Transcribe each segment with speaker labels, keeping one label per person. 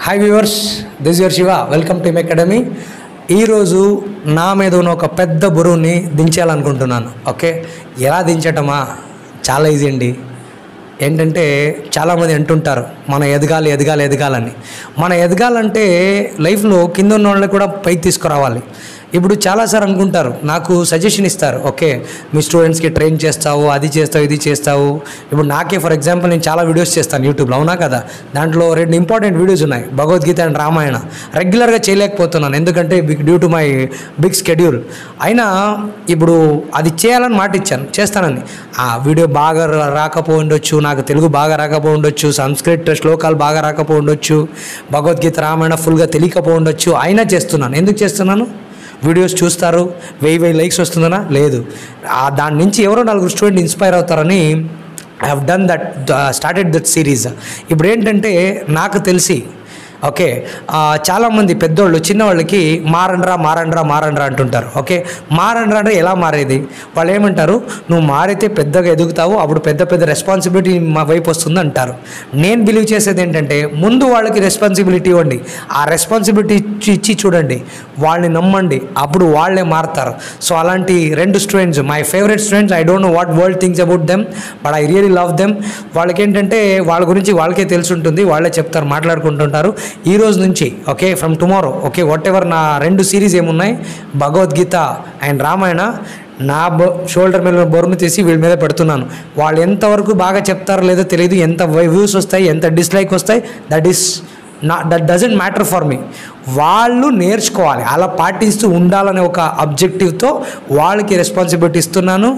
Speaker 1: Hi viewers this your Shiva welcome to academy ఈరోజు నా మీద ఉన్న ఒక పెద్ద బరువుని దించాలనుకుంటున్నాను ఓకే ఎలా దించటమా చాలా ఈజీ అండి ఏంటంటే చాలామంది అంటుంటారు మన ఎదగాలి ఎదగాలి ఎదగాలని మన ఎదగాలంటే లైఫ్లో కింద ఉన్న వాళ్ళని కూడా పైకి తీసుకురావాలి ఇప్పుడు చాలాసార్లు అనుకుంటారు నాకు సజెషన్ ఇస్తారు ఓకే మీ స్టూడెంట్స్కి ట్రైన్ చేస్తావు అది చేస్తావు ఇది చేస్తావు ఇప్పుడు నాకే ఫర్ ఎగ్జాంపుల్ నేను చాలా వీడియోస్ చేస్తాను యూట్యూబ్లో అవునా కదా దాంట్లో రెండు ఇంపార్టెంట్ వీడియోస్ ఉన్నాయి భగవద్గీత అండ్ రామాయణ రెగ్యులర్గా చేయలేకపోతున్నాను ఎందుకంటే big due to my big schedule అయినా ఇప్పుడు అది చేయాలని మాట ఇచ్చాను చేస్తానని ఆ వీడియో బాగా రా- రాకపోయి ఉండొచ్చు నాకు తెలుగు బాగా రాకపోయి ఉండొచ్చు సంస్కృత్ శ్లోకాలు బాగా రాకపోయి ఉండొచ్చు భగవద్గీత రామాయణ ఫుల్గా తెలియకపోయి ఉండొచ్చు అయినా చేస్తున్నాను ఎందుకు చేస్తున్నాను వీడియోస్ చూస్తారు వెయ్యి వెయ్యి లైక్స్ వస్తుందనా లేదు ఆ దాని నుంచి ఎవరో నలుగురు స్టూడెంట్ ఇన్స్పైర్ అవుతారని I have done that started that series ఇప్పుడు ఏంటంటే నాకు తెలిసి ఓకే ఆ, చాలామంది పెద్దోళ్ళు చిన్నవాళ్ళకి మారండ్రా మారండ్రా మారండ్రా అంటుంటారు ఓకే మారండ్రా అంటే ఎలా మారేది వాళ్ళు ఏమంటారు నువ్వు మారితే పెద్దగా ఎదుగుతావు అప్పుడు పెద్ద పెద్ద రెస్పాన్సిబిలిటీ మా వైపు వస్తుంది అంటారు నేను బిలీవ్ చేసేది ఏంటంటే ముందు వాళ్ళకి రెస్పాన్సిబిలిటీ ఇవ్వండి ఆ రెస్పాన్సిబిలిటీ ఇచ్చి ఇచ్చి చూడండి వాళ్ళని నమ్మండి అప్పుడు వాళ్ళే మారుతారు సో అలాంటి రెండు students my favourite students I don't know what world things about them but I really love them వాళ్ళకి ఏంటంటే వాళ్ళ గురించి వాళ్ళకే తెలిసి ఉంటుంది వాళ్ళే చెప్తారు మాట్లాడుకుంటుంటారు ఈ రోజు నుంచి okay from tomorrow okay whatever నా రెండు సిరీస్ ఏమున్నాయి భగవద్గీత అండ్ రామాయణ నా బ షోల్డర్ మీద బొరును తీసి వీళ్ళ మీద పెడుతున్నాను వాళ్ళు ఎంతవరకు బాగా చెప్తారో లేదో తెలియదు ఎంత వ్యూస్ వస్తాయి ఎంత డిస్లైక్ వస్తాయి దట్ ఈస్ నా that doesn't matter for me వాళ్ళు నేర్చుకోవాలి అలా పాటిస్తూ ఉండాలనే ఒక అబ్జెక్టివ్తో వాళ్ళకి రెస్పాన్సిబిలిటీ ఇస్తున్నాను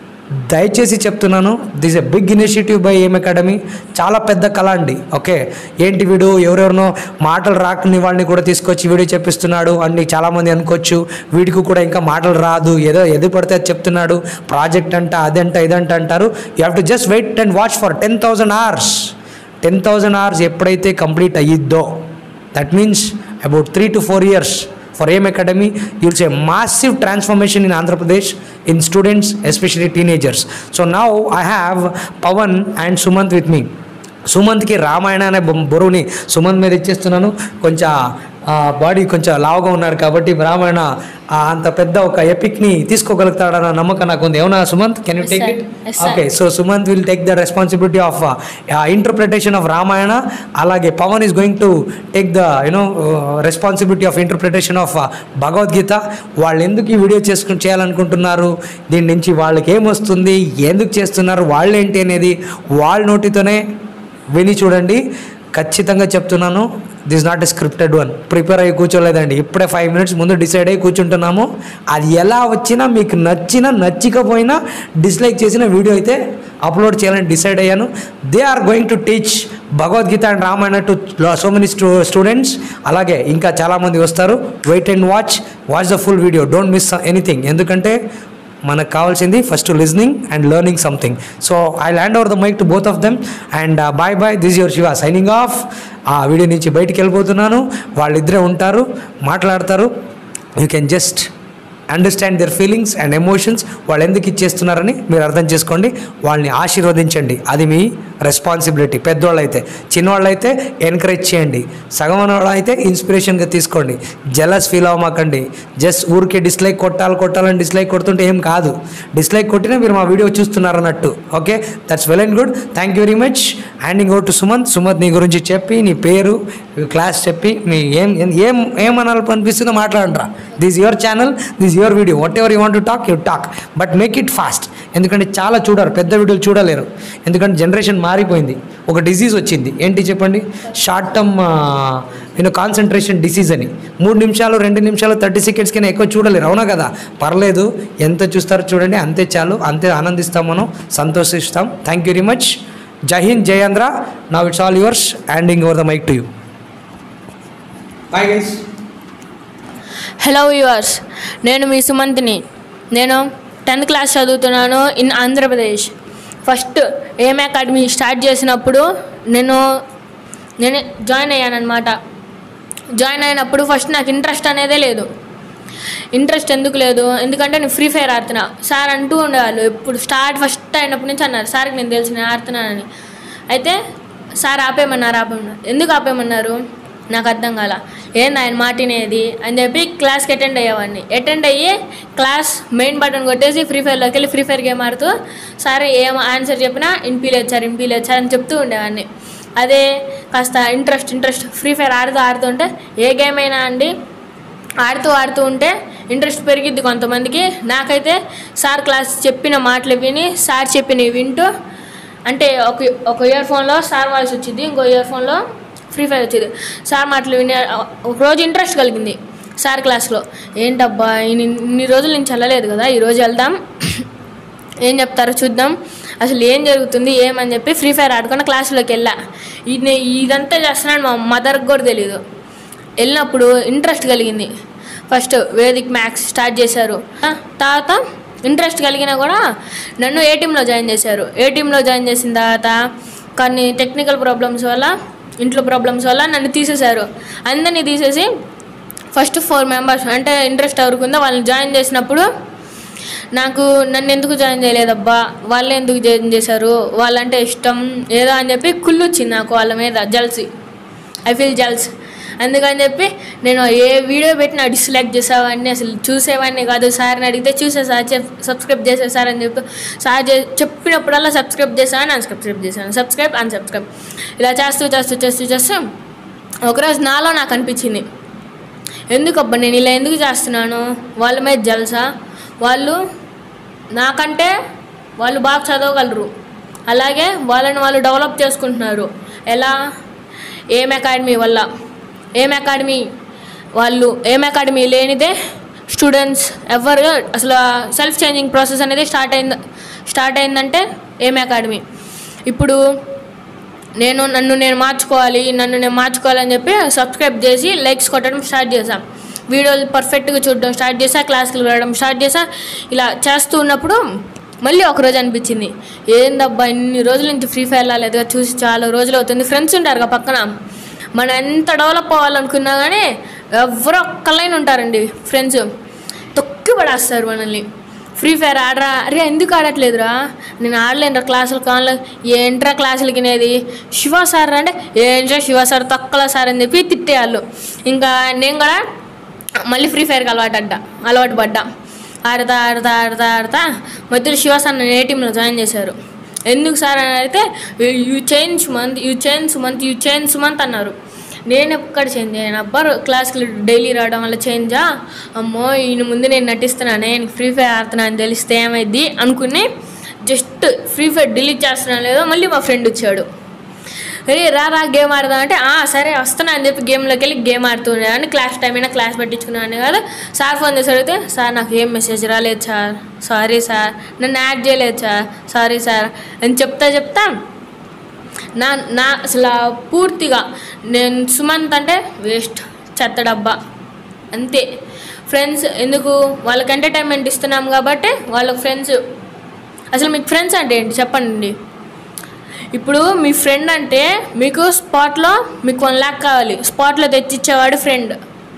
Speaker 1: దయచేసి చెప్తున్నాను this a big initiative by M Academy చాలా పెద్ద కళ అండి ఓకే ఏంటి వీడు ఎవరెవరినో మాటలు రాకని వాళ్ళని కూడా తీసుకొచ్చి వీడియో చెప్పిస్తున్నాడు అని చాలామంది అనుకోవచ్చు వీడికి కూడా ఇంకా మాటలు రాదు ఏదో ఎది పడితే అది చెప్తున్నాడు ప్రాజెక్ట్ అంట అదంట ఇదంట అంటారు you have to just wait and watch for ten thousand hours ten thousand hours ఎప్పుడైతే కంప్లీట్ అయ్యిద్దో that means about three to four years for M academy you'll see massive transformation in Andhra Pradesh in students especially teenagers so now I have Pavan and Sumanth with me సుమంత్కి రామాయణ అనే బొ- బరువుని సుమంత్ మీద ఇచ్చేస్తున్నాను కొంచెం body కొంచెం లావుగా ఉన్నారు కాబట్టి రామాయణ ఆ, అంత పెద్ద ఒక ఎపిక్ని తీసుకోగలుగుతాడన్న నమ్మకం నాకు ఉంది ఏమన్నా Sumanth can you
Speaker 2: Yes,
Speaker 1: take
Speaker 2: sir.
Speaker 1: It
Speaker 2: Yes, sir.
Speaker 1: Okay so Sumanth will take the responsibility of interpretation of Ramayana అలాగే Pavan is going to take the you know responsibility of interpretation of Bhagavad Gita వాళ్ళు ఎందుకు ఈ వీడియో చేసుకుని చేయాలనుకుంటున్నారు దీని నుంచి వాళ్ళకి ఏమొస్తుంది ఎందుకు చేస్తున్నారు వాళ్ళు ఏంటి అనేది వాళ్ళ నోటితోనే విని చూడండి ఖచ్చితంగా చెప్తున్నాను this not a scripted one prepare అయ్యి కూర్చోలేదండి ఇప్పుడే ఫైవ్ మినిట్స్ ముందు డిసైడ్ అయ్యి కూర్చుంటున్నాము అది ఎలా వచ్చినా మీకు నచ్చినా నచ్చకపోయినా డిస్లైక్ చేసిన వీడియో అయితే అప్లోడ్ చేయాలని డిసైడ్ అయ్యాను they are going to teach Bhagavad Gita and Ramayana to so many స్టూ స్టూడెంట్స్ అలాగే ఇంకా చాలామంది వస్తారు wait and watch watch the full video don't miss anything ఎందుకంటే మనకు కావాల్సింది first listening and learning something so I hand over the mike to both of them and bye bye this your Shiva signing off ఆ video నుంచి బయటికి వెళ్ళిపోతున్నాను వాళ్ళిద్దరే ఉంటారు మాట్లాడతారు you can just understand there feelings and emotions వాళ్ళు ఎందుకు ఇచ్చేస్తున్నారని మీరు అర్థం చేసుకోండి వాళ్ళని ఆశీర్వదించండి అది మీ రెస్పాన్సిబిలిటీ పెద్దవాళ్ళు అయితే చిన్నవాళ్ళు అయితే ఎంకరేజ్ చేయండి సగం వాళ్ళు అయితే ఇన్స్పిరేషన్గా తీసుకోండి జలస్ ఫీల్ అవ్వమాకండి జస్ట్ ఊరికే డిస్లైక్ కొట్టాలి కొట్టాలని డిస్లైక్ కొడుతుంటే ఏం కాదు డిస్లైక్ కొట్టినా మీరు మా వీడియో చూస్తున్నారు అన్నట్టు okay that's well and good thank you very much handing over to Sumanth Sumanth నీ గురించి చెప్పి నీ పేరు క్లాస్ చెప్పి మీ ఏం ఏం ఏమనాలి అనిపిస్తుందో మాట్లాడరా this your channel this your video whatever you want to talk you talk but make it fast ఎందుకంటే చాలా చూడరు పెద్ద వీడియోలు చూడలేరు ఎందుకంటే జనరేషన్ మారిపోయింది ఒక డిసీజ్ వచ్చింది ఏంటి చెప్పండి షార్ట్ టర్మ్ నేను కాన్సన్ట్రేషన్ డిసీజ్ అని మూడు నిమిషాలు రెండు నిమిషాలు థర్టీ సెకండ్స్ కన్నా ఎక్కువ చూడలేరు అవునా కదా పర్లేదు ఎంత చూస్తారో చూడండి అంతే చాలు అంతే ఆనందిస్తాం మనం సంతోషిస్తాం థ్యాంక్ యూ వెరీ మచ్ జై హింద్ జై Andhra now it's all yours handing over the mike to you bye guys
Speaker 2: hello viewers నేను మీ సుమంత్ని నేను టెన్త్ క్లాస్ చదువుతున్నాను in Andhra Pradesh first M academy start చేసినప్పుడు నేను నేను జాయిన్ అయ్యానమాట జాయిన్ అయినప్పుడు ఫస్ట్ నాకు ఇంట్రెస్ట్ అనేదే లేదు ఇంట్రెస్ట్ ఎందుకు లేదు ఎందుకంటే నేను ఫ్రీ ఫైర్ ఆడుతున్నా సార్ అంటూ ఉండేవాళ్ళు ఇప్పుడు స్టార్ట్ ఫస్ట్ అయినప్పటి నుంచి అన్నారు సార్కి నేను తెలిసి నేను ఆడుతున్నానని అయితే సార్ ఆపేయమన్నారు ఆపేయమన్నారు ఎందుకు ఆపేయమన్నారు నాకు అర్థం కాల ఏంది ఆయన మాటినేది అని చెప్పి క్లాస్కి అటెండ్ అయ్యేవాడిని అటెండ్ అయ్యి క్లాస్ మెయిన్ బటన్ కొట్టేసి ఫ్రీ ఫైర్లోకి వెళ్ళి ఫ్రీ ఫైర్ గేమ్ ఆడుతూ సార్ ఏం ఆన్సర్ చెప్పినా ఇంపీలేదు సార్ ఇంపీలేదు సార్ అని చెప్తూ ఉండేవాడిని అదే కాస్త ఇంట్రెస్ట్ ఇంట్రెస్ట్ ఫ్రీ ఫైర్ ఆడుతూ ఆడుతుంటే ఏ గేమ్ అయినా అండి ఆడుతూ ఆడుతూ ఉంటే ఇంట్రెస్ట్ పెరిగిద్ది కొంతమందికి నాకైతే సార్ క్లాస్ చెప్పిన మాటలు విని సార్ చెప్పినవి వింటూ అంటే ఒక ఒక ఇయర్ ఫోన్లో సార్ వాయిస్ వచ్చింది ఇంకో ఇయర్ ఫోన్లో ఫ్రీ ఫైర్ వచ్చేది సార్ మాటలు విని ఒక రోజు ఇంట్రెస్ట్ కలిగింది సార్ క్లాస్లో ఏంటబ్బా ఇన్ని ఇన్ని రోజులు నేను చల్లలేదు కదా ఈరోజు వెళ్దాం ఏం చెప్తారో చూద్దాం అసలు ఏం జరుగుతుంది ఏమని చెప్పి ఫ్రీ ఫైర్ ఆడుకున్న క్లాసులోకి వెళ్ళా ఇది ఇదంతా చేస్తున్నాను మా మదర్కి కూడా తెలియదు వెళ్ళినప్పుడు ఇంట్రెస్ట్ కలిగింది ఫస్ట్ వేదిక్ మ్యాథ్స్ స్టార్ట్ చేశారు ఆ, తర్వాత ఇంట్రెస్ట్ కలిగినా కూడా నన్ను ఏ టీంలో జాయిన్ చేశారు ఏ టీంలో జాయిన్ చేసిన తర్వాత కొన్ని టెక్నికల్ ప్రాబ్లమ్స్ వల్ల ఇంట్లో ప్రాబ్లమ్స్ వల్ల నన్ను తీసేశారు అందరినీ తీసేసి ఫస్ట్ ఫోర్ మెంబర్స్ అంటే ఇంట్రెస్ట్ ఎవరికి ఉందో వాళ్ళని జాయిన్ చేసినప్పుడు నాకు నన్ను ఎందుకు జాయిన్ చేయలేదబ్బా వాళ్ళు ఎందుకు జాయిన్ చేశారు వాళ్ళంటే ఇష్టం ఏదో అని చెప్పి కుళ్ళు వచ్చింది నాకు వాళ్ళ మీద జల్సీ ఐ ఫీల్ జల్స్ అందుకని చెప్పి నేను ఏ వీడియో పెట్టినా డిస్లైక్ చేసేవాడిని అసలు చూసేవాడిని కాదు సార్ని అడిగితే చూసే సార్ చెప్ సబ్స్క్రైబ్ చేసే సార్ అని చెప్పి సార్ చే- చెప్పినప్పుడల్లా సబ్స్క్రైబ్ చేశాను అన్సబ్స్క్రైబ్ చేశాను సబ్స్క్రైబ్ అన్సబ్స్క్రైబ్ ఇలా చేస్తూ చేస్తూ చేస్తూ చేస్తూ ఒకరోజు నాలో నాకు అనిపించింది ఎందుకు అబ్బా నేను ఇలా ఎందుకు చేస్తున్నాను వాళ్ళ మీద జల్సా వాళ్ళు నాకంటే వాళ్ళు బాగా చదవగలరు అలాగే వాళ్ళని వాళ్ళు డెవలప్ చేసుకుంటున్నారు ఎలా ఏం అకాడమీ వల్ల ఏం అకాడమీ వాళ్ళు ఏం అకాడమీ లేనిదే స్టూడెంట్స్ ఎవరు అసలు సెల్ఫ్ చేంజింగ్ ప్రాసెస్ అనేది స్టార్ట్ అయింది స్టార్ట్ అయిందంటే ఏం అకాడమీ ఇప్పుడు నేను నన్ను నేను మార్చుకోవాలి నన్ను నేను మార్చుకోవాలని చెప్పి సబ్స్క్రైబ్ చేసి లైక్స్ కొట్టడం స్టార్ట్ చేశాం వీడియోలు పర్ఫెక్ట్గా చూడడం స్టార్ట్ చేసా క్లాస్కి వెళ్ళడం స్టార్ట్ చేసా ఇలా చేస్తూ ఉన్నప్పుడు మళ్ళీ ఒకరోజు అనిపించింది ఏందబ్బా ఇన్ని రోజుల నుంచి ఫ్రీ ఫైర్ రాలేదు చూసి చాలా రోజులు అవుతుంది ఫ్రెండ్స్ ఉంటారు కదా పక్కన మనం ఎంత డెవలప్ అవ్వాలనుకున్నా కానీ ఎవరో ఒక్కలైన ఉంటారండి ఫ్రెండ్స్ తొక్కి పడేస్తారు మనల్ని ఫ్రీ ఫైర్ ఆడరా అరే ఎందుకు ఆడట్లేదురా నేను ఆడలేనురా క్లాసులు కావాలి ఏంట్రా క్లాసులు వినేది శివ సార్ అంటే ఏంట్రా శివ సార్ తొక్కల సార్ అని చెప్పి తిట్టేవాళ్ళు ఇంకా నేను కూడా మళ్ళీ ఫ్రీ ఫైర్కి అలవాటు అడ్డా అలవాటు పడ్డా ఆడతా ఆడతా ఆడతా ఆడతా మధ్యలో శివ సార్ నన్ను ఏ టీంలో జాయిన్ చేశారు ఎందుకు సార్ అని అడిగితే you change month you change month you change month అన్నారు నేను ఎక్కడ చేంజ్ అయ్యాను అబ్బా క్లాస్కి డైలీ రావడం వల్ల చేంజా అమ్మో ఈయన ముందు నేను నటిస్తున్నానే నేను ఫ్రీ ఫైర్ ఆడుతున్నా అని తెలిస్తే ఏమైంది అనుకుని జస్ట్ ఫ్రీ ఫైర్ డిలీట్ చేస్తున్నా లేదో మళ్ళీ మా ఫ్రెండ్ వచ్చాడు అరే రా రా గేమ్ ఆడదాం అంటే "ఆ, సరే వస్తున్నా అని చెప్పి గేమ్లోకి వెళ్ళి గేమ్ ఆడుతున్నాను క్లాస్ టైం అయినా క్లాస్ పెట్టించుకున్నాను కదా సార్ ఫోన్ చేసి అడిగితే సార్ నాకు ఏం మెసేజ్ రాలేదు సార్ సారీ సార్ నన్ను యాడ్ చేయలేదు సార్ సారీ సార్ అని చెప్తా చెప్తా నా నా అసలు పూర్తిగా నేను సుమంత్ అంటే వేస్ట్ చెత్త డబ్బా అంతే ఫ్రెండ్స్ ఎందుకు వాళ్ళకి ఎంటర్టైన్మెంట్ ఇస్తున్నాం కాబట్టి వాళ్ళకి ఫ్రెండ్స్ అసలు మీకు ఫ్రెండ్స్ అంటే ఏంటి చెప్పండి ఇప్పుడు మీ ఫ్రెండ్ అంటే మీకు స్పాట్లో మీకు వన్ ల్యాక్ కావాలి స్పాట్లో తెచ్చిచ్చేవాడు ఫ్రెండ్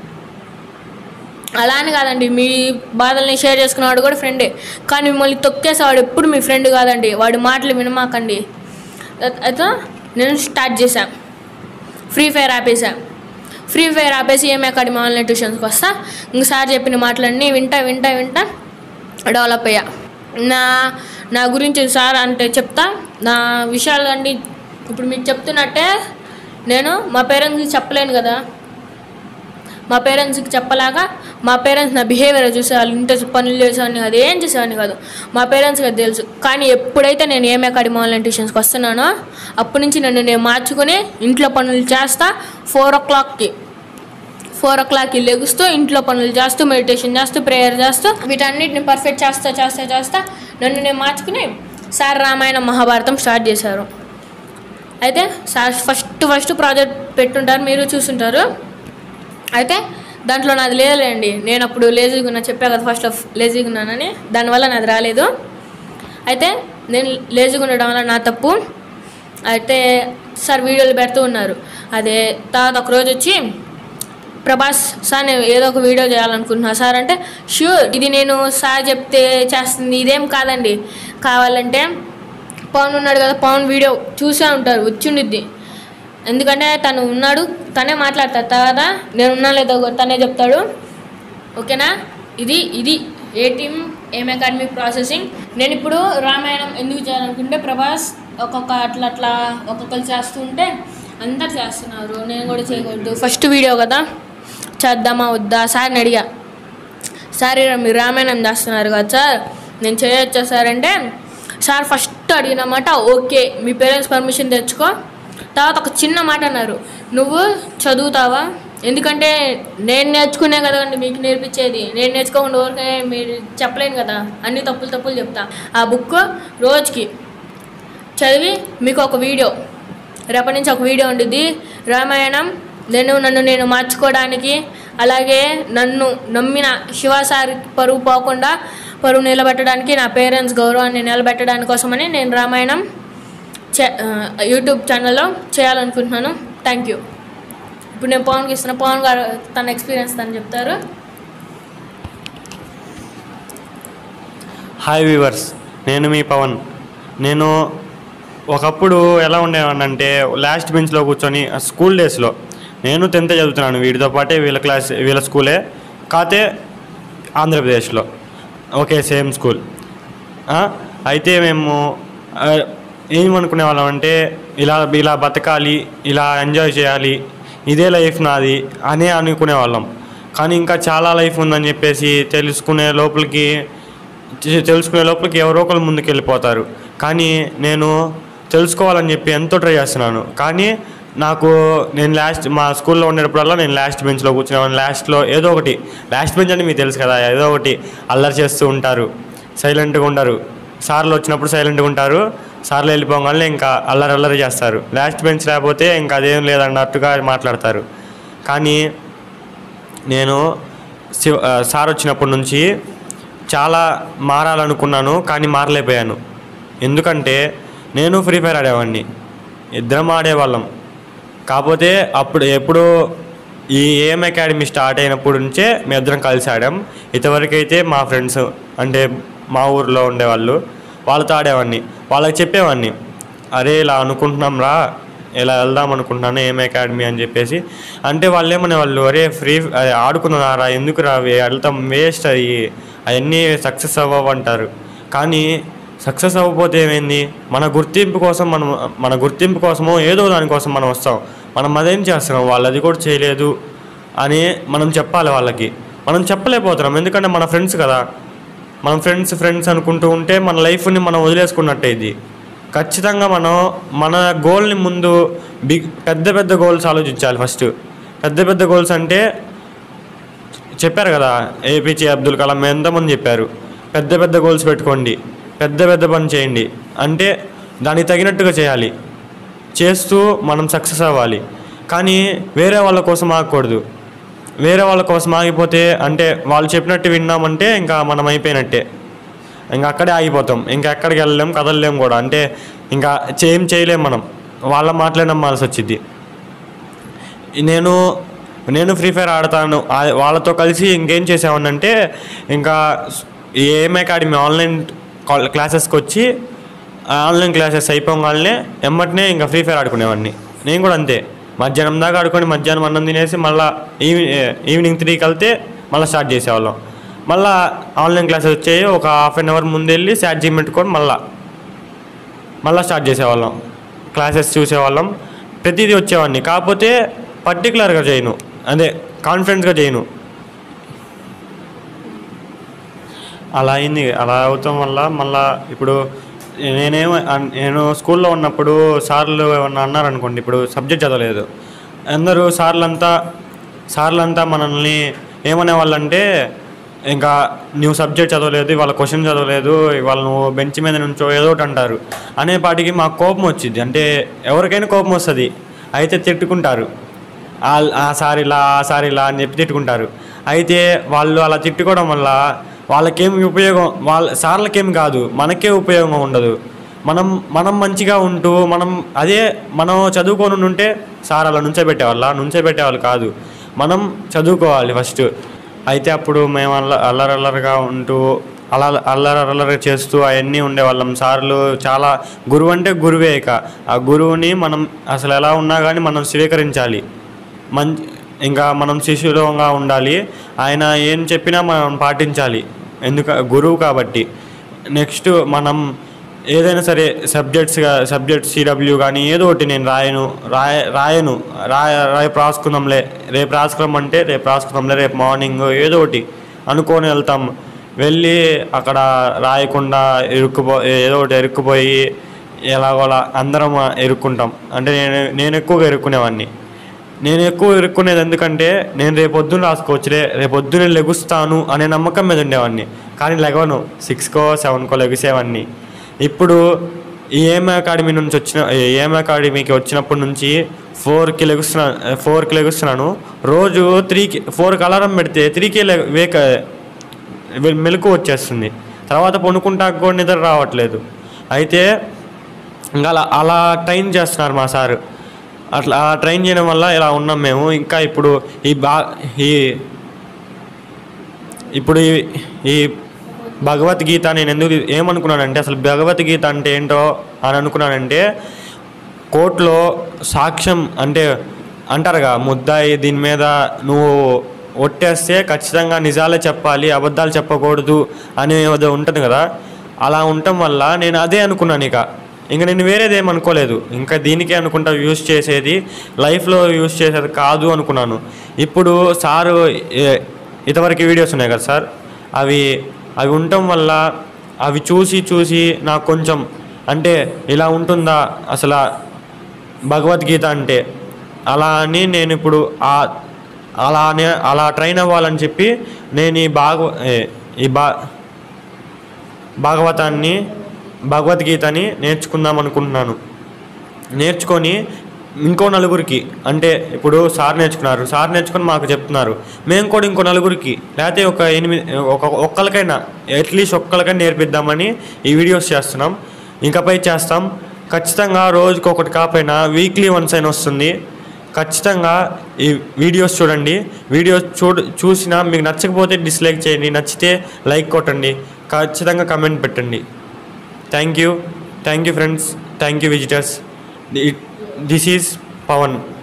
Speaker 2: అలా అని కాదండి మీ బాధల్ని షేర్ చేసుకునేవాడు కూడా ఫ్రెండే కానీ మిమ్మల్ని తొక్కేసేవాడు ఎప్పుడు మీ ఫ్రెండ్ కాదండి వాడి మాటలు వినమాకండి అత- అయితే నేను స్టార్ట్ చేశాను ఫ్రీ ఫైర్ ఆపేసా ఫ్రీ ఫైర్ ఆపేసి ఏం అకాడమీ ఆన్లైన్ ట్యూషన్స్కి వస్తా ఇంక సార్ చెప్పిన మాటలన్నీ వింటా వింటా వింటా డెవలప్ అయ్యా నా నా గురించి సార్ అంటే చెప్తా నా విషయాలు అండి ఇప్పుడు మీకు చెప్తున్నట్టే నేను మా పేరెంట్స్కి చెప్పలేను కదా మా పేరెంట్స్కి చెప్పలాగా మా పేరెంట్స్ నా బిహేవియర్ చూసే వాళ్ళు ఇంత పనులు చేసేవాడిని కాదు ఏం చేసేవాడిని కాదు మా పేరెంట్స్కి అది తెలుసు కానీ ఎప్పుడైతే నేను ఏం అకాడమీ ఆన్లైన్ ట్యూషన్స్కి వస్తున్నానో అప్పటి నుంచి నన్ను నేను మార్చుకొని ఇంట్లో పనులు చేస్తా ఫోర్ ఓ క్లాక్కి ఫోర్ ఓ క్లాక్కి లెగుస్తూ ఇంట్లో పనులు చేస్తూ మెడిటేషన్ చేస్తూ ప్రేయర్ చేస్తూ వీటన్నిటిని పర్ఫెక్ట్ చేస్తా చేస్తా చేస్తా నన్ను నేను మార్చుకుని సార్ రామాయణ మహాభారతం స్టార్ట్ చేశారు అయితే సార్ ఫస్ట్ ఫస్ట్ ప్రాజెక్ట్ పెట్టుంటారు మీరు చూసుంటారు అయితే దాంట్లో నాది లేదులేండి నేను అప్పుడు లేజీగా ఉన్నా చెప్పా కదా ఫస్ట్ ఆఫ్ లేజీగా ఉన్నానని దానివల్ల నాది రాలేదు అయితే నేను లేజీగా ఉండడం వల్ల నా తప్పు అయితే సార్ వీడియోలు పెడుతూ ఉన్నారు అదే తర్వాత ఒకరోజు వచ్చి ప్రభాస్ సార్ నేను ఏదో ఒక వీడియో చేయాలనుకుంటున్నా సార్ అంటే ష్యూర్ ఇది నేను సార్ చెప్తే చేస్తుంది ఇదేం కాదండి కావాలంటే పవన్ ఉన్నాడు కదా పవన్ వీడియో చూసే ఉంటారు వచ్చిండిద్ది ఎందుకంటే తను ఉన్నాడు తనే మాట్లాడతాడు తర్వాత నేను ఉన్నా లేదో కూడా తనే చెప్తాడు ఓకేనా ఇది ఇది A team M Academy processing నేను ఇప్పుడు రామాయణం ఎందుకు చేయాలనుకుంటే ప్రభాస్ ఒక్కొక్క అట్లా అట్లా ఒక్కొక్కరు చేస్తుంటే అందరు చేస్తున్నారు నేను కూడా చేయకూడదు ఫస్ట్ వీడియో కదా చేద్దామా వద్దా సార్ని అడిగా సార్ ఇలా మీరు రామాయణం చేస్తున్నారు కదా సార్ నేను చేయొచ్చా సార్ అంటే సార్ ఫస్ట్ అడిగినమాట ఓకే మీ పేరెంట్స్ పర్మిషన్ తెచ్చుకో తర్వాత ఒక చిన్న మాట అన్నారు నువ్వు చదువుతావా ఎందుకంటే నేను నేర్చుకునే కదండి మీకు నేర్పించేది నేను నేర్చుకోకుండా ఊరికే మీరు చెప్పలేను కదా అన్ని తప్పులు తప్పులు చెప్తా ఆ బుక్ రోజుకి చదివి మీకు ఒక వీడియో రేపటి నుంచి ఒక వీడియో ఉండిద్ది రామాయణం నేను నన్ను నేను మార్చుకోవడానికి అలాగే నన్ను నమ్మిన శివ సార్ పరువు పోకుండా పరువు నిలబెట్టడానికి నా పేరెంట్స్ గౌరవాన్ని నిలబెట్టడానికి కోసమని నేను రామాయణం చే ఆ, యూట్యూబ్ ఛానల్లో చేయాలనుకుంటున్నాను థ్యాంక్ యూ ఇప్పుడు నేను పవన్కి ఇస్తున్న పవన్ గారు తన ఎక్స్పీరియన్స్ తను చెప్తారు
Speaker 3: హాయ్ వీవర్స్ నేను మీ పవన్ నేను ఒకప్పుడు ఎలా ఉండేవాడిని అంటే లాస్ట్ బెంచ్లో కూర్చొని ఆ స్కూల్ డేస్లో నేను టెన్త్ చదువుతున్నాను వీడితో పాటే వీళ్ళ క్లాస్ వీళ్ళ స్కూలే కాతే ఆంధ్రప్రదేశ్లో ఓకే సేమ్ స్కూల్ ఆ, అయితే మేము ఆ, ఏమనుకునే వాళ్ళం అంటే ఇలా ఇలా బతకాలి ఇలా ఎంజాయ్ చేయాలి ఇదే లైఫ్ నాది అనే అనుకునే వాళ్ళం కానీ ఇంకా చాలా లైఫ్ ఉందని చెప్పేసి తెలుసుకునే లోపలికి తె- తెలుసుకునే లోపలికి ఎవరో ఒకరు ముందుకు వెళ్ళిపోతారు కానీ నేను తెలుసుకోవాలని చెప్పి ఎంతో ట్రై చేస్తున్నాను కానీ నాకు నేను లాస్ట్ మా స్కూల్లో ఉండేటప్పుడల్లా నేను లాస్ట్ బెంచ్లో కూర్చునేవాడిని లాస్ట్లో ఏదో ఒకటి లాస్ట్ బెంచ్ అంటే మీకు తెలుసు కదా ఏదో ఒకటి అల్లరి చేస్తూ ఉంటారు సైలెంట్గా ఉండరు సార్లు వచ్చినప్పుడు సైలెంట్గా ఉంటారు సార్లు వెళ్ళిపోగానే ఇంకా అల్లరి అల్లరి చేస్తారు లాస్ట్ బెంచ్ లేకపోతే ఇంకా అదేం లేదన్నట్టుగా మాట్లాడతారు కానీ నేను శివ ఆ, సార్ వచ్చినప్పటి నుంచి చాలా మారాలనుకున్నాను కానీ మారలేకపోయాను ఎందుకంటే నేను ఫ్రీ ఫైర్ ఆడేవాడిని ఇద్దరం ఆడేవాళ్ళం కాకపోతే అప్పుడు ఎప్పుడు ఈ ఏఎం అకాడమీ స్టార్ట్ అయినప్పటి నుంచే మేము ఇద్దరం కలిసి ఆడాం ఇంతవరకు అయితే మా ఫ్రెండ్స్ అంటే మా ఊర్లో ఉండేవాళ్ళు వాళ్ళతో ఆడేవాడిని వాళ్ళకి చెప్పేవాడిని అరే ఇలా అనుకుంటున్నాం రా ఇలా వెళ్దాం అనుకుంటున్నాను ఏం అకాడమీ అని చెప్పేసి అంటే వాళ్ళు ఏమనేవాళ్ళు అరే ఫ్రీ అదే ఆడుకున్నారా ఎందుకు రా అవి వెళ్తాం వేస్ట్ అయ్యి అవన్నీ సక్సెస్ అవ్వవంటారు కానీ సక్సెస్ అవ్వకపోతే ఏమైంది మన గుర్తింపు కోసం మనం మన గుర్తింపు కోసమో ఏదో దానికోసం మనం వస్తాం మనం అదేం చేస్తున్నాం వాళ్ళు అది కూడా చేయలేదు అని మనం చెప్పాలి వాళ్ళకి మనం చెప్పలేకపోతున్నాం ఎందుకంటే మన ఫ్రెండ్స్ కదా మన ఫ్రెండ్స్ ఫ్రెండ్స్ అనుకుంటూ ఉంటే మన లైఫ్ని మనం వదిలేసుకున్నట్టే ఇది ఖచ్చితంగా మనం మన గోల్ని ముందు బిగ్ పెద్ద పెద్ద గోల్స్ ఆలోచించాలి ఫస్ట్ పెద్ద పెద్ద గోల్స్ అంటే చెప్పారు కదా ఏపీజే అబ్దుల్ కలాం ఎంతమంది చెప్పారు పెద్ద పెద్ద గోల్స్ పెట్టుకోండి పెద్ద పెద్ద పని చేయండి అంటే దానికి తగినట్టుగా చేయాలి చేస్తూ మనం సక్సెస్ అవ్వాలి కానీ వేరే వాళ్ళ కోసం ఆగకూడదు వేరే వాళ్ళ కోసం ఆగిపోతే అంటే వాళ్ళు చెప్పినట్టు విన్నామంటే ఇంకా మనం అయిపోయినట్టే ఇంకా అక్కడే ఆగిపోతాం ఇంకా ఎక్కడికి వెళ్ళలేం కదలలేం కూడా అంటే ఇంకా ఏం చేయలేం మనం వాళ్ళ మాటలే నమ్మాల్సి వచ్చింది నేను నేను ఫ్రీ ఫైర్ ఆడతాను ఆ- వాళ్ళతో కలిసి ఇంకేం చేసామనంటే ఇంకా ఏం అకాడమీ ఆన్లైన్ కాల్- క్లాసెస్కి వచ్చి ఆ ఆన్లైన్ క్లాసెస్ అయిపోగానే ఎమ్మటనే ఇంకా ఫ్రీ ఫైర్ ఆడుకునేవాడిని నేను కూడా అంతే మధ్యాహ్నం దాకా ఆడుకొని మధ్యాహ్నం అన్నం తినేసి మళ్ళీ ఈవి ఈవినింగ్ త్రీకి వెళ్తే మళ్ళీ స్టార్ట్ చేసేవాళ్ళం మళ్ళీ ఆన్లైన్ క్లాసెస్ వచ్చాయి ఒక హాఫ్ అన్ అవర్ ముందు వెళ్ళి ఛార్జింగ్ పెట్టుకొని మళ్ళీ మళ్ళీ స్టార్ట్ చేసేవాళ్ళం క్లాసెస్ చూసేవాళ్ళం ప్రతిదీ వచ్చేవాడిని కాకపోతే పర్టికులర్గా చేయను అదే కాన్ఫిడెంట్గా చేయను అలా అయింది అలా అవటం వల్ల మళ్ళా ఇప్పుడు నేనేం అన్- నేను స్కూల్లో ఉన్నప్పుడు సార్లు ఏమన్నా అన్నారనుకోండి ఇప్పుడు సబ్జెక్ట్ చదవలేదు అందరూ సార్లంతా సార్లంతా మనల్ని ఏమనే వాళ్ళంటే ఇంకా నువ్వు సబ్జెక్ట్ చదవలేదు ఇవాళ క్వశ్చన్ చదవలేదు ఇవాళ నువ్వు బెంచ్ మీద నుంచో ఏదో ఒకటి అంటారు అనే పాటికి మాకు కోపం వచ్చింది అంటే ఎవరికైనా కోపం వస్తుంది అయితే తిట్టుకుంటారు ఆ- ఆ సార్ ఇలా ఆ సార్ ఇలా అని చెప్పి తిట్టుకుంటారు అయితే వాళ్ళు అలా తిట్టుకోవడం వల్ల వాళ్ళకేమి ఉపయోగం వాళ్ళ సార్లకేమి కాదు మనకే ఉపయోగం ఉండదు మనం మనం మంచిగా ఉంటూ మనం అదే మనం చదువుకొని ఉంటే సార్ అలా నుంచే పెట్టేవాళ్ళ నుంచే పెట్టేవాళ్ళు కాదు మనం చదువుకోవాలి ఫస్ట్ అయితే అప్పుడు మేము అల్ల అల్లరల్లరిగా ఉంటూ అలా అల్లరి అల్లరి చేస్తూ అవన్నీ ఉండేవాళ్ళం సార్లు చాలా గురువు అంటే గురువే ఇక ఆ గురువుని మనం అసలు ఎలా ఉన్నా కానీ మనం స్వీకరించాలి మంచి ఇంకా మనం శిష్యులంగా ఉండాలి ఆయన ఏం చెప్పినా మనం పాటించాలి ఎందుక గురువు కాబట్టి నెక్స్ట్ మనం ఏదైనా సరే సబ్జెక్ట్స్గా సబ్జెక్ట్ సిడబ్ల్యూ కానీ ఏదో ఒకటి నేను రాయను రాయ రాయను రాయ రేపు రాసుకుందాంలే రేపు రాసుకున్నాం అంటే రేపు రాసుకుందాంలే రేపు మార్నింగ్ ఏదో ఒకటి అనుకొని వెళ్తాం వెళ్ళి అక్కడ రాయకుండా ఇరుక్కుపో ఏదో ఒకటి ఇరుక్కుపోయి ఎలాగోలా అందరం ఇరుక్కుంటాం అంటే నేను నేను ఎక్కువగా ఇరుక్కునేవాడిని నేను ఎక్కువ ఇరుక్కునేది ఎందుకంటే నేను రేపు పొద్దున్న రాసుకోవచ్చులే రేపు పొద్దున్న లెగుస్తాను అనే నమ్మకం మీద ఉండేవాడిని కానీ లెగవను సిక్స్కో సెవెన్కో లెగిసేవాడిని ఇప్పుడు ఈ ఏఎం అకాడమీ నుంచి వచ్చిన ఏఎం అకాడమీకి వచ్చినప్పటి నుంచి ఫోర్కి లెగుస్తున్నాను ఫోర్కి లెగుస్తున్నాను రోజు త్రీకి ఫోర్కి అలారం పెడితే త్రీకి వేక మెలకు వచ్చేస్తుంది తర్వాత పనుకుంటా కూడా నిద్ర రావట్లేదు అయితే ఇంకా అలా అలా ట్రైన్ చేస్తున్నారు మా సారు అట్లా అలా ట్రైన్ చేయడం వల్ల ఇలా ఉన్నాం మేము ఇంకా ఇప్పుడు ఈ బా ఈ ఇప్పుడు ఈ ఈ భగవద్గీత నేను ఎందుకు ఏమనుకున్నానంటే అసలు భగవద్గీత అంటే ఏంటో అని అనుకున్నానంటే కోర్టులో సాక్ష్యం అంటే అంటారుగా ముద్దాయి దీని మీద నువ్వు ఒట్టేస్తే ఖచ్చితంగా నిజాలే చెప్పాలి అబద్ధాలు చెప్పకూడదు అనేది ఉంటుంది కదా అలా ఉండటం వల్ల నేను అదే అనుకున్నాను ఇక ఇంకా నేను వేరేది ఏం అనుకోలేదు ఇంకా దీనికే అనుకుంటా యూస్ చేసేది లైఫ్లో యూస్ చేసేది కాదు అనుకున్నాను ఇప్పుడు సారు ఏ- ఇంతవరకు వీడియోస్ ఉన్నాయి కదా సార్ అవి అవి ఉండటం వల్ల అవి చూసి చూసి నాకు కొంచెం అంటే ఇలా ఉంటుందా అసలు భగవద్గీత అంటే అలా అని నేను ఇప్పుడు ఆ అలానే అలా ట్రైన్ అవ్వాలని చెప్పి నేను ఈ భాగవ ఏ, ఈ బా భాగవతాన్ని భగవద్గీతని నేర్చుకుందాం అనుకుంటున్నాను నేర్చుకొని ఇంకో నలుగురికి అంటే ఇప్పుడు సార్ నేర్చుకున్నారు సార్ నేర్చుకొని మాకు చెప్తున్నారు మేము కూడా ఇంకో నలుగురికి లేకపోతే ఒక ఎనిమిది ఒక ఒక్కరికైనా అట్లీస్ట్ ఒక్కరికైనా నేర్పిద్దామని ఈ వీడియోస్ చేస్తున్నాం ఇంకపై చేస్తాం ఖచ్చితంగా రోజుకి ఒకటి కాకపోయినా వీక్లీ వన్స్ అయినా వస్తుంది ఖచ్చితంగా ఈ వీడియోస్ చూడండి వీడియోస్ చూడ చూసినా మీకు నచ్చకపోతే డిస్లైక్ చేయండి నచ్చితే లైక్ కొట్టండి ఖచ్చితంగా కమెంట్ పెట్టండి thank you thank you friends thank you visitors this is Pawan